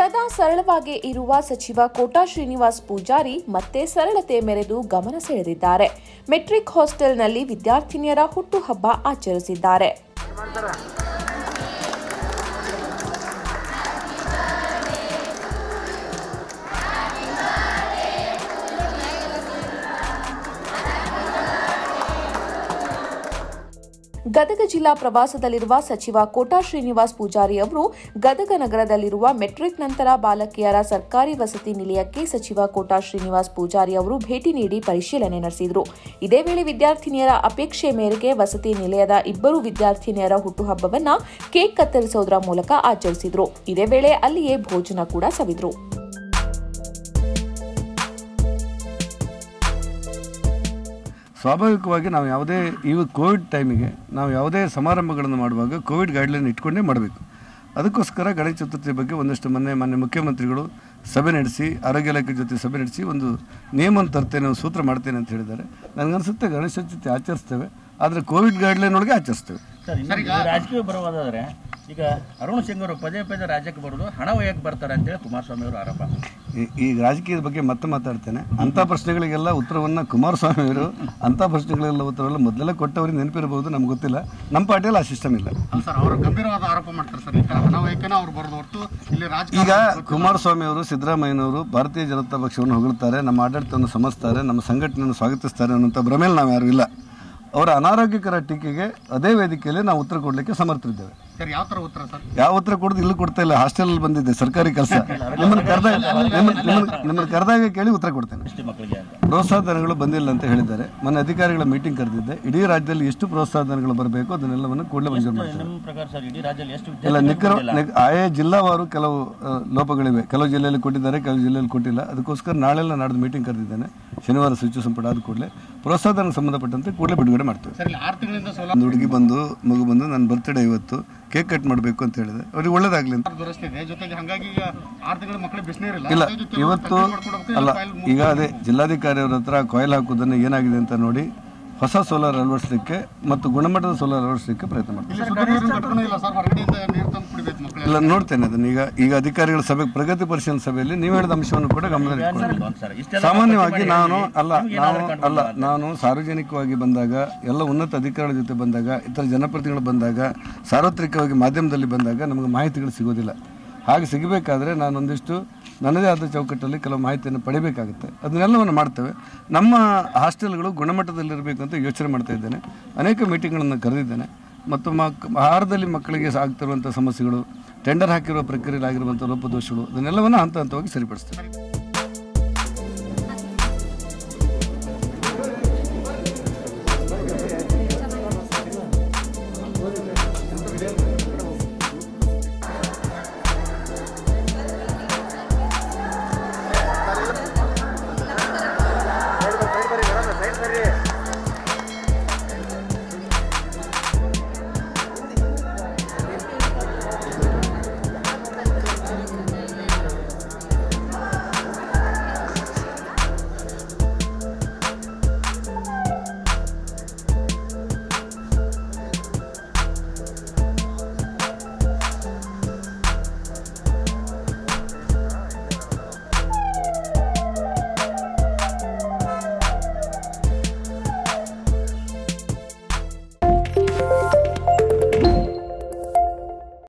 ಸದಾ ಸರಳವಾಗಿ ಇರುವ ಸಚಿವ ಕೋಟಾ ಶ್ರೀನಿವಾಸ್ ಪೂಜಾರಿ ಮತ್ತೆ ಸರಳತೆ ಮೆರೆದು ಗಮನ ಸೆಳೆದಿದ್ದಾರೆ ಮೆಟ್ರಿಕ್ ಹಾಸ್ಟೆಲ್ನಲ್ಲಿ ವಿದ್ಯಾರ್ಥಿನಿಯರ ಹುಟ್ಟುಹಬ್ಬ ಆಚರಿಸಿದ್ದಾರೆ ಗದಗ ಜಿಲ್ಲಾ ಪ್ರವಾಸದಲ್ಲಿರುವ ಸಚಿವ ಕೋಟಾ ಶ್ರೀನಿವಾಸ್ ಪೂಜಾರಿ ಅವರು ಗದಗ ನಗರದಲ್ಲಿರುವ ಮೆಟ್ರಿಕ್ ನಂತರ ಬಾಲಕಿಯರ ಸರ್ಕಾರಿ ವಸತಿ ನಿಲಯಕ್ಕೆ ಸಚಿವ ಕೋಟಾ ಶ್ರೀನಿವಾಸ್ ಪೂಜಾರಿ ಅವರು ಭೇಟಿ ನೀಡಿ ಪರಿಶೀಲನೆ ನಡೆಸಿದರು ಇದೇ ವೇಳೆ ವಿದ್ಯಾರ್ಥಿನಿಯರ ಅಪೇಕ್ಷೆ ಮೇರೆಗೆ ವಸತಿ ನಿಲಯದ ಇಬ್ಬರು ವಿದ್ಯಾರ್ಥಿನಿಯರ ಹುಟ್ಟುಹಬ್ಬವನ್ನ ಕೇಕ್ ಕತ್ತರಿಸುವುದರ ಮೂಲಕ ಆಚರಿಸಿದರು ಇದೇ ವೇಳೆ ಅಲ್ಲಿಯೇ ಭೋಜನ ಕೂಡ ಸವಿದ್ರು ಸ್ವಾಭಾವಿಕವಾಗಿ ನಾವು ಯಾವುದೇ ಇವು ಕೋವಿಡ್ ಟೈಮಿಗೆ ನಾವು ಯಾವುದೇ ಸಮಾರಂಭಗಳನ್ನು ಮಾಡುವಾಗ ಕೋವಿಡ್ ಗೈಡ್ಲೈನ್ ಇಟ್ಕೊಂಡೇ ಮಾಡಬೇಕು ಅದಕ್ಕೋಸ್ಕರ ಗಣೇಶ ಚತುರ್ಥಿ ಬಗ್ಗೆ ಒಂದಷ್ಟು ಮೊನ್ನೆ ಮಾನ್ಯ ಮುಖ್ಯಮಂತ್ರಿಗಳು ಸಭೆ ನಡೆಸಿ ಆರೋಗ್ಯ ಇಲಾಖೆ ಜೊತೆ ಸಭೆ ನಡೆಸಿ ಒಂದು ನಿಯಮನ ತರ್ತೇನೆ ಒಂದು ಸೂತ್ರ ಮಾಡ್ತೇನೆ ಅಂತ ಹೇಳಿದ್ದಾರೆ ನನಗನ್ಸುತ್ತೆ ಗಣೇಶ ಚತುರ್ಥಿ ಆಚರಿಸ್ತೇವೆ ಆದರೆ ಕೋವಿಡ್ ಗೈಡ್ಲೈನ್ ಒಳಗೆ ಆಚರಿಸ್ತೇವೆ ಸರ್ ಇನ್ನು ಇದು ರಾಜಕೀಯ ಬರುವುದಾದ್ರೆ ಈಗ ಅರುಣ್ ಸಿಂಗ್ ಅವರು ಪದೇ ಪದೇ ರಾಜ್ಯಕ್ಕೆ ಬರೋದು ಹಣ ಒಯ್ಯಕ್ಕೆ ಬರ್ತಾರೆ ಅಂತೇಳಿ ಕುಮಾರಸ್ವಾಮಿ ಅವರು ಆರೋಪ ಈ- ಈ ರಾಜಕೀಯದ ಬಗ್ಗೆ ಮತ್ತೆ ಮಾತಾಡ್ತೇನೆ ಅಂಥ ಪ್ರಶ್ನೆಗಳಿಗೆಲ್ಲ ಉತ್ತರವನ್ನು ಕುಮಾರಸ್ವಾಮಿ ಅವರು ಅಂಥ ಪ್ರಶ್ನೆಗಳೆಲ್ಲ ಉತ್ತರವೆಲ್ಲ ಮೊದಲೆಲ್ಲ ಕೊಟ್ಟವ್ರಿಗೆ ನೆನಪಿರಬಹುದು ನಮ್ಗೆ ಗೊತ್ತಿಲ್ಲ ನಮ್ಮ ಪಾರ್ಟಿಯಲ್ಲಿ ಆ ಸಿಸ್ಟಮ್ ಇಲ್ಲ ಅಲ್ಲ ಸರ್ ಅವರು ಗಂಭೀರವಾದ ಆರೋಪ ಮಾಡ್ತಾರೆ ಸರ್ ಈ ತರ ಹಣವೈಕನ ಅವ್ರು ಬರೋದು ಹೊರತು ಇಲ್ಲಿ ಈಗ ರಾಜಕೀಯ ಕುಮಾರಸ್ವಾಮಿ ಅವರು ಸಿದ್ದರಾಮಯ್ಯನವರು ಭಾರತೀಯ ಜನತಾ ಪಕ್ಷವನ್ನು ಹೊಗಳ್ತಾರೆ ನಮ್ಮ ಆಡಳಿತವನ್ನು ಸಮಸ್ತಾರೆ ನಮ್ಮ ಸಂಘಟನೆಯನ್ನು ಸ್ವಾಗತಿಸ್ತಾರೆ ಅನ್ನೋಂಥ ಭ್ರಮೆಯಲ್ಲಿ ನಾವು ಯಾರು ಇಲ್ಲ ಅವರ ಅನಾರೋಗ್ಯಕರ ಟೀಕೆಗೆ ಅದೇ ವೇದಿಕೆಯಲ್ಲಿ ನಾವು ಉತ್ತರ ಕೊಡಲಿಕ್ಕೆ ಸಮರ್ಥರಿದ್ದೇವೆ ಸರ್ ಯಾವ ತರ ಉತ್ತರ ಸರ್ ಯಾವ ಉತ್ತರ ಕೊಡೋದು ಇಲ್ಲಿ ಕೊಡ್ತಾ ಇಲ್ಲ ಹಾಸ್ಟೆಲ್ ಬಂದಿದ್ದೆ ಸರ್ಕಾರಿ ಕೆಲಸ ನಿಮ್ಮನ್ನು ಕರೆದಾಗ ನಿಮ್ಮನ್ನು ಕರೆದಾಗ ಕೇಳಿ ಉತ್ತರ ಕೊಡ್ತೇನೆ ಎಷ್ಟಿ ಮಕ್ಕಳಿಗೆ ಅಂತ ಪ್ರೋತ್ಸಾಹ ಧನಗಳು ಬಂದಿಲ್ಲ ಅಂತ ಹೇಳಿದ್ದಾರೆ ಮೊನ್ನೆ ಅಧಿಕಾರಿಗಳ ಮೀಟಿಂಗ್ ಕರೆದಿದ್ದೆ ಇಡೀ ರಾಜ್ಯದಲ್ಲಿ ಎಷ್ಟು ಪ್ರೋತ್ಸಾಹ ಧನಗಳು ಬರಬೇಕು ಅದನ್ನೆಲ್ಲವನ್ನು ಕೂಡಲೇ ಮಂಜೂರು ಮಾಡ್ತಾರೆ ನಿಮ್ಮ ಪ್ರಕಾರ ಸರ್ ಇಡೀ ರಾಜ್ಯದಲ್ಲಿ ಎಷ್ಟು ಇಲ್ಲ ವಿದ್ಯಾರ್ಥಿಗಳು ನಿಖರ ನಿಖ- ಆಯಾ ಜಿಲ್ಲಾವಾರು ಕೆಲವು ಆ, ಲೋಪಗಳಿವೆ ಕೆಲವು ಜಿಲ್ಲೆಯಲ್ಲಿ ಕೊಟ್ಟಿದ್ದಾರೆ ಕೆಲವು ಜಿಲ್ಲೆಯಲ್ಲಿ ಕೊಟ್ಟಿಲ್ಲ ಅದಕ್ಕೋಸ್ಕರ ನಾಳೆಲ್ಲ ನಾಡ್ದು ಮೀಟಿಂಗ್ ಕರೆದಿದ್ದೇನೆ ಶನಿವಾರ ಸಚಿವ ಸಂಪುಟ ಆದ ಕೂಡಲೇ ಪ್ರೋತ್ಸಾಹ ಧನಕ್ಕೆ ಸಂಬಂಧಪಟ್ಟಂತೆ ಕೂಡಲೇ ಬಿಡುಗಡೆ ಮಾಡ್ತೇವೆ ಸರ್ ಇಲ್ಲಿ ಆರು ತಿಂಗಳಿಂದ ಸೋಲಾರ್ ಒಂದು ಹುಡುಗಿ ಬಂದು ಮಗು ಬಂದು ನನ್ನ ಬರ್ತ್ಡೇ ಇವತ್ತು ಕೇಕ್ ಕಟ್ ಮಾಡಬೇಕು ಅಂತ ಹೇಳಿದೆ ಅವ್ರಿಗೆ ಒಳ್ಳೇದಾಗ್ಲಿ ಅಂತ ದುರಸ್ತಿದೆ ಜೊತೆಗೆ ಹಂಗಾಗಿ ಈಗ ಆರು ತಿಂಗಳ ಮಕ್ಕಳಿಗೆ ಬಿಸಿನೀರಿಲ್ಲ ಇಲ್ಲ ಅದೇ ಜೊತೆ ಇವತ್ತು ಕಡ್ಮೆ ಮಾಡ್ಕೊಡ್ಬೇಕು, ಅಲ್ಲ ಇಲ್ಲ ಫೈಲ್ ಮುಗ್ದು ಈಗ ಅದೇ ಜಿಲ್ಲಾಧಿಕಾರಿ ಅವ್ರ ಹತ್ರ ಕಾಯಿಲ್ ಹಾಕೋದನ್ನು ಏನಾಗಿದೆ ಅಂತ ನೋಡಿ ಹೊಸ ಸೋಲಾರ್ ಅಳವಡಿಸಲಿಕ್ಕೆ ಮತ್ತು ಗುಣಮಟ್ಟದ ಸೋಲಾರ್ ಅಳವಡಿಸಲಿಕ್ಕೆ ಪ್ರಯತ್ನ ಮಾಡ್ತೀನಿ ಇಲ್ಲಿ ಶುದ್ಧ ನೀರಿನ ಘಟನೆ ಇಲ್ಲ ಸರ್ ಹೊರಗಡೆಯಿಂದ ನೀರು ತಂದು ಕುಡಿಬೇಕು ಮಕ್ಕಳು ಇಲ್ಲ ನೋಡ್ತೇನೆ ಅದನ್ನ ಈಗ ಈಗ ಅಧಿಕಾರಿಗಳ ಸಭೆ ಪ್ರಗತಿ ಪರಿಶೀಲನೆ ಸಭೆಯಲ್ಲಿ ನೀವು ಹೇಳಿದ ಅಂಶವನ್ನು ಕೂಡ ಗಮನದಲ್ಲಿ ಇಟ್ಕೊಳ್ಳಿ. ಒಂದು ಸರ್ ಇಷ್ಟೆಲ್ಲ ಸಾಮಾನ್ಯವಾಗಿ ಖರ್ಚು ನಾನು ಮಾಡಿ ಅಲ್ಲ ನಿಮ್ಗೆ ನಾವು ಏನಾದ್ರು ಕಂಡು ಅಲ್ಲ ನಾನು ಸಾರ್ವಜನಿಕವಾಗಿ ಬಂದಾಗ ಎಲ್ಲ ಉನ್ನತ ಅಧಿಕಾರಿಗಳ ಜೊತೆ ಬಂದಾಗ ಇತರ ಜನಪ್ರತಿನಿಧಿಗಳು ಬಂದಾಗ ಸಾರ್ವತ್ರಿಕವಾಗಿ ಮಾಧ್ಯಮದಲ್ಲಿ ಬಂದಾಗ ನಮಗೆ ಮಾಹಿತಿಗಳು ಸಿಗೋದಿಲ್ಲ ಹಾಗೆ ಸಿಗಬೇಕಾದ್ರೆ ನಾನೊಂದಿಷ್ಟು ನನ್ನದೇ ಆದ ಚೌಕಟ್ಟಲ್ಲಿ ಕೆಲವು ಮಾಹಿತಿಯನ್ನು ಪಡಿಬೇಕಾಗುತ್ತೆ ಅದನ್ನೆಲ್ಲವನ್ನು ಮಾಡ್ತೇವೆ ನಮ್ಮ ಹಾಸ್ಟೆಲ್ಗಳು ಗುಣಮಟ್ಟದಲ್ಲಿರಬೇಕು ಅಂತ ಯೋಚನೆ ಮಾಡ್ತಾ ಇದ್ದೇನೆ ಅನೇಕ ಮೀಟಿಂಗ್ಗಳನ್ನು ಕರೆದಿದ್ದೇನೆ ಮತ್ತು ಮಕ್ ಆಹಾರದಲ್ಲಿ ಮಕ್ಕಳಿಗೆ ಆಗ್ತಿರುವಂಥ ಸಮಸ್ಯೆಗಳು ಟೆಂಡರ್ ಹಾಕಿರುವ ಪ್ರಕ್ರಿಯೆಯಲ್ಲಿ ಆಗಿರುವಂಥ ಲೋಪದೋಷಗಳು ಅದನ್ನೆಲ್ಲವನ್ನು ಹಂತ ಹಂತವಾಗಿ ಸರಿಪಡಿಸ್ತೇವೆ